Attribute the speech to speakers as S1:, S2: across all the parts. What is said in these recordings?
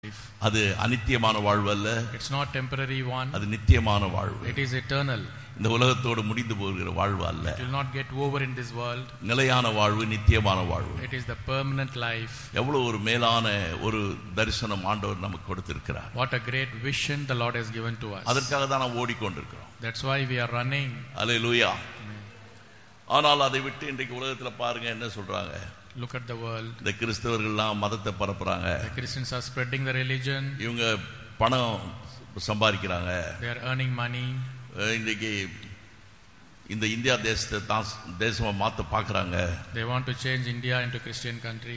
S1: life.
S2: அது அனித்தியமான வாழ்வு அல்ல
S1: It's not temporary one,
S2: அது நித்தியமான வாழ்வு
S1: it is eternal.
S2: இந்த உலகத்தோடு முடிந்து போகிற வாழ்வு அல்ல
S1: It will not get over in this world.
S2: நிலையான வாழ்வு நித்தியமான வாழ்வு
S1: It is the permanent life.
S2: எவ்வளவு ஒரு மேலான ஒரு தரிசனம் ஆண்டவர் நமக்கு கொடுத்திருக்கிறார்
S1: What a great vision the Lord has given to us.
S2: அதற்காக தான் நாம் ஓடிக்கொண்டிருக்கிறோம்
S1: That's why we are running.
S2: அலை லூயா ஆனால் அதை விட்டு இன்றைக்கு உலகத்துல பாருங்க என்ன சொல்றாங்க
S1: Look at the world.
S2: இந்த கிறிஸ்தவர்கள்லாம் மதத்தை பரப்புறாங்க
S1: The Christians are spreading the religion.
S2: இவங்க பணம் சம்பாதிக்கிறாங்க
S1: They are earning money.
S2: அஹ் இன்றைக்கு இந்த இந்தியா தேசத்தை தான் தேசமா மாத்த பாக்குறாங்க
S1: They want to change India into Christian country.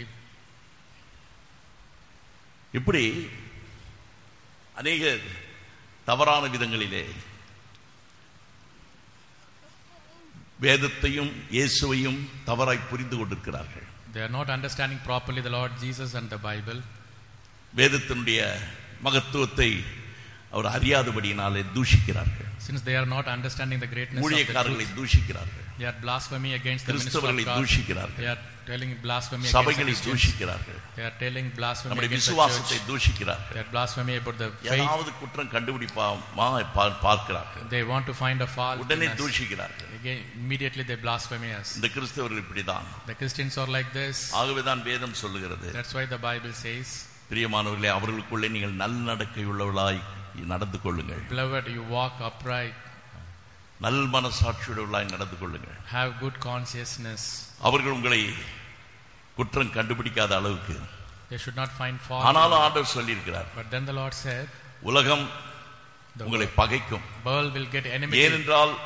S2: இப்படி அநேக தவறான விதங்களிலே வேதத்தையும் இயேசுவையும் தவறாய் புரிந்து கொண்டிருக்கிறார்கள்
S1: They are not understanding properly the Lord Jesus and the Bible.
S2: வேதத்தினுடைய மகத்துவத்தை அவர் அறியாதபடியினாலே தூஷிக்கிறார்கள்
S1: Since they are not understanding the greatness of the
S2: ஊழியக்காரர்களை
S1: truth,
S2: தூஷிக்கிறார்கள்
S1: they are blasphemy against the minister of
S2: கிறிஸ்தவர்களை
S1: God.
S2: தூஷிக்கிறார்கள்
S1: They are telling blasphemy against the
S2: சபைகளை
S1: Christians.
S2: தூஷிக்கிறார்கள்
S1: They are telling blasphemy
S2: நம்முடைய
S1: against the
S2: விசுவாசத்தை
S1: church.
S2: தூஷிக்கிறார்கள்
S1: They are blasphemy about the faith.
S2: ஏதாவது குற்றம் கண்டுபிடிப்பாமா பா- பார்க்கிறார்கள்
S1: They want to find a fault. in
S2: உடனே
S1: us.
S2: தூஷிக்கிறார்கள்
S1: Again, immediately they blaspheme us.
S2: இந்த கிறிஸ்தவர்கள் இப்படிதான்
S1: The Christians are like this.
S2: ஆகவேதான் வேதம் சொல்லுகிறது
S1: That's why the Bible says,
S2: பிரியமானவர்களே அவர்களுக்குள்ளே நீங்கள் நல்லடக்கை உள்ளவர்களாய் நடந்து கொள்ளுங்கள்
S1: Beloved, you walk upright,
S2: நல் மனசாட்சியுள்ளவர்களாய் நடந்து கொள்ளுங்கள்
S1: have good consciousness.
S2: அவர்கள் உங்களை குற்றம் கண்டுபிடிக்காத அளவுக்கு
S1: They should not find fault.
S2: ஆனாலும் ஆண்டவர் சொல்லியிருக்கிறார்
S1: But then the Lord said,
S2: உலகம்
S1: the
S2: உங்களை பகைக்கும்
S1: world will get enmity.
S2: ஏனென்றால்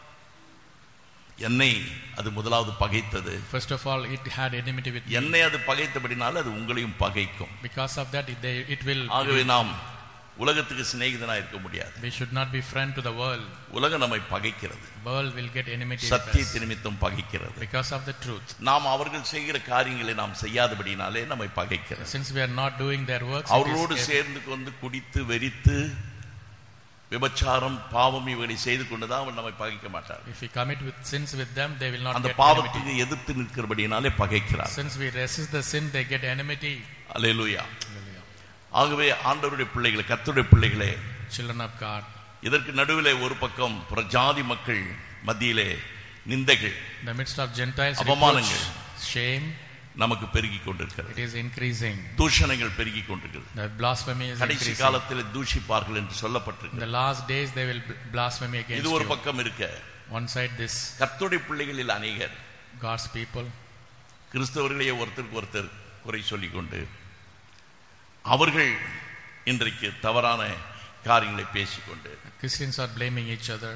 S2: என்னை அது முதலாவது பகைத்தது
S1: First of all, it had enmity with me.
S2: என்னை அது பகைத்தபடினால அது உங்களையும் பகைக்கும்
S1: Because of that, it, they, it will.
S2: ஆகவே நாம் உலகத்துக்கு சிநேகிதனா இருக்க முடியாது
S1: We should not be friend to the world.
S2: உலகம் நம்மை பகைக்கிறது
S1: World will get enmity with us
S2: சத்தியத்தை நிமித்தம் பகைக்கிறது
S1: because of the truth.
S2: நாம் அவர்கள் செய்கிற காரியங்களை நாம் செய்யாதபடினாலே நம்மை பகைக்கிறது
S1: Since we are not doing their works, it is
S2: அவர்களோடு
S1: ev-
S2: சேர்ந்து கொண்டு குடித்து வெறித்து விபச்சாரம் பாவம் இவர்களை செய்து கொண்டுதான் அவர் நம்மை பகைக்க மாட்டார்
S1: if we commit with sins with them, they will not
S2: அந்த
S1: get enmity.
S2: பாவத்துக்கு எதிர்த்து நிற்கிறபடினாலே பகைக்கிறார்
S1: Since we resist the sin, they get enmity.
S2: Hallelujah
S1: Hallelujah.
S2: ஆகவே ஆண்டவருடைய பிள்ளைகளே கர்த்தருடைய பிள்ளைகளே
S1: Children of God.
S2: இதற்கு நடுவிலே ஒரு பக்கம் புறஜாதி மக்கள் மத்தியிலே நிந்தைகள்
S1: In the midst of Gentiles, reproach,
S2: அவமானங்கள்.
S1: shame,
S2: நமக்கு பெருகி கொண்டிருக்கிறது
S1: it is increasing.
S2: தூஷணங்கள் பெருகி கொண்டிருக்கிறது
S1: The blasphemy is
S2: கடைசி
S1: increasing.
S2: காலத்தில் தூஷிப்பார்கள் என்று
S1: In
S2: சொல்லப்பட்டிருக்கு
S1: the last days, they will b- blaspheme against
S2: இது ஒரு
S1: you.
S2: பக்கம் இருக்க
S1: One side, this
S2: கர்த்தருடைய பிள்ளைகளில் அநேகர்
S1: God's people,
S2: கிறிஸ்தவர்களையே ஒருத்தருக்கு ஒருத்தர் குறை சொல்லிக் கொண்டு அவர்கள் இன்றைக்கு தவறான காரியங்களை பேசிக்கொண்டு
S1: Christians are blaming each other.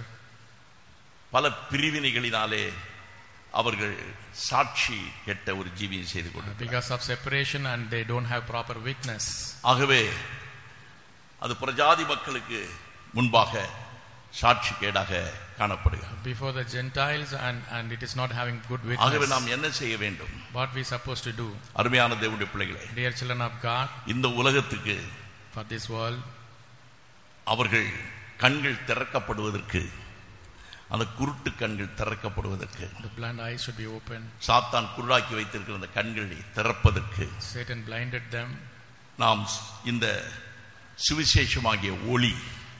S2: பல பிரிவினைகளினாலே அவர்கள் சாட்சி கெட்ட ஒரு ஜீவியம் செய்து கொண்டு
S1: because of separation and they don't have proper witness.
S2: ஆகவே அது பிரஜாதி மக்களுக்கு முன்பாக சாட்சி கேடாக காணப்படுகிறது
S1: Before the Gentiles and, and it is not having good
S2: ஆகவே
S1: witness.
S2: நாம் என்ன செய்ய வேண்டும்
S1: What we supposed to do,
S2: அருமையான தேவனுடைய பிள்ளைகளே
S1: dear children of God,
S2: இந்த உலகத்துக்கு
S1: for this world,
S2: அவர்கள் கண்கள் திறக்கப்படுவதற்கு அந்த குருட்டு கண்கள் திறக்கப்படுவதற்கு
S1: the blind eyes should be open.
S2: சாத்தான் குருடாக்கி வைத்திருக்கிற அந்த கண்களை திறப்பதற்கு
S1: Satan blinded them.
S2: நாம் இந்த சுவிசேஷமாகிய ஒளி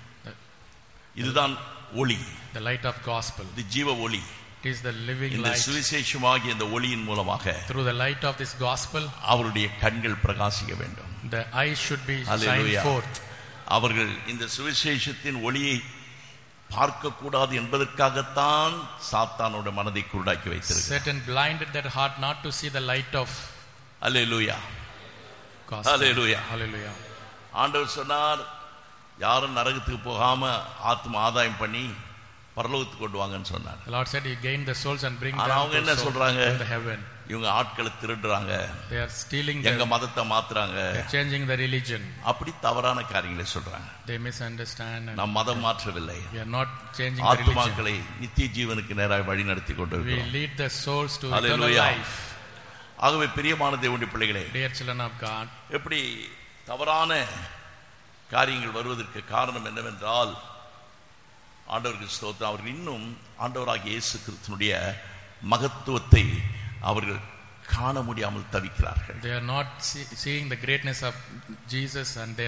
S2: இதுதான் ஒளி
S1: The light of gospel.
S2: இது ஜீவ ஒளி
S1: It is the living
S2: இந்த
S1: light.
S2: சுவிசேஷமாகிய இந்த ஒளியின் மூலமாக
S1: Through the light of this gospel,
S2: அவருடைய கண்கள் பிரகாசிக்க வேண்டும்
S1: the eyes should be
S2: Hallelujah.
S1: shined forth.
S2: அவர்கள் இந்த சுவிசேஷத்தின் ஒளியை பார்க்க கூடாது என்பதற்காகத்தான் சாத்தானோட மனதை குருடாக்கி வைத்திருக்கிறார்
S1: Satan blinded their heart not to see the light of
S2: hallelujah
S1: gospel.
S2: Hallelujah.
S1: Hallelujah.
S2: ஆண்டவர் சொன்னார் யாரும் நரகத்துக்கு போகாம ஆத்ம ஆதாயம் பண்ணி பரலோகத்துக்கு கொண்டு வாங்கன்னு சொன்னார்
S1: The Lord said, You gain the souls and bring
S2: ஆனா
S1: them
S2: அவங்க
S1: to
S2: என்ன
S1: soul-
S2: சொல்றாங்க?
S1: in the heaven.
S2: இவங்க ஆட்களை திருடுறாங்க
S1: They are stealing
S2: எங்க
S1: the,
S2: மதத்தை மாத்துறாங்க
S1: they're changing the religion.
S2: அப்படி தவறான காரியங்களை சொல்றாங்க
S1: They misunderstand. And
S2: நாம் மதம் மாற்றவில்லை
S1: we are not changing the religion.
S2: ஆத்மாக்களை நித்திய ஜீவனுக்கு நேராக வழி நடத்தி கொண்டு
S1: We
S2: இருக்கிறோம்
S1: lead the souls to eternal
S2: Hallelujah.
S1: life.
S2: ஆகவே பிரியமான தேவனுடைய பிள்ளைகளே
S1: Dear children of God,
S2: எப்படி தவறான காரியங்கள் வருவதற்கு காரணம் என்னவென்றால் ஆண்டவருக்கு ஸ்தோத்திரம் அவர்கள் இன்னும் ஆண்டவராகிய இயேசு கிறிஸ்துனுடைய மகத்துவத்தை அவர்கள் காண முடியாமல் தவிக்கிறார்கள்
S1: They are not see, seeing the greatness of Jesus and they